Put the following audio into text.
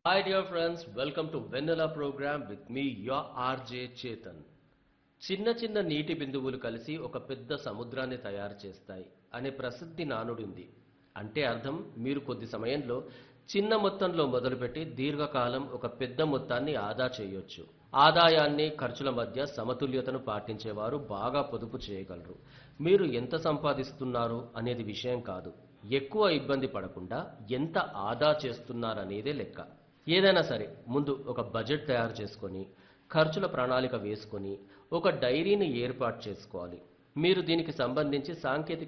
Hi dear friends, welcome to Vanilla program with me, your RJ Chetan. చిన్న చిన్న నీటి బిందువులు కలిసి ఒక పెద్ద సముద్రాన్ని తయారు చేస్తాయి అనే ప్రసిద్ధి నానుడింది అంటే అర్థం మీరు కొద్ది సమయంలో చిన్న మొత్తంలో మొదలుపెట్టి దీర్ఘకాలం ఒక పెద్ద మొత్తాన్ని ఆదా చేయొచ్చు ఆదాయాన్ని ఖర్చుల మధ్య సమతుల్యతను పాటించేవారు బాగా పొదుపు చేయగలరు మీరు ఎంత సంపాదిస్తున్నారు అనేది విషయం కాదు ఎక్కువ ఇబ్బంది పడకుండా ఎంత ఆదా చేస్తున్నారనేదే లెక్క ఏదైనా సరే ముందు ఒక బడ్జెట్ తయారు చేసుకొని ఖర్చుల ప్రణాళిక వేసుకొని ఒక డైరీని ఏర్పాటు చేసుకోవాలి మీరు దీనికి సంబంధించి సాంకేతిక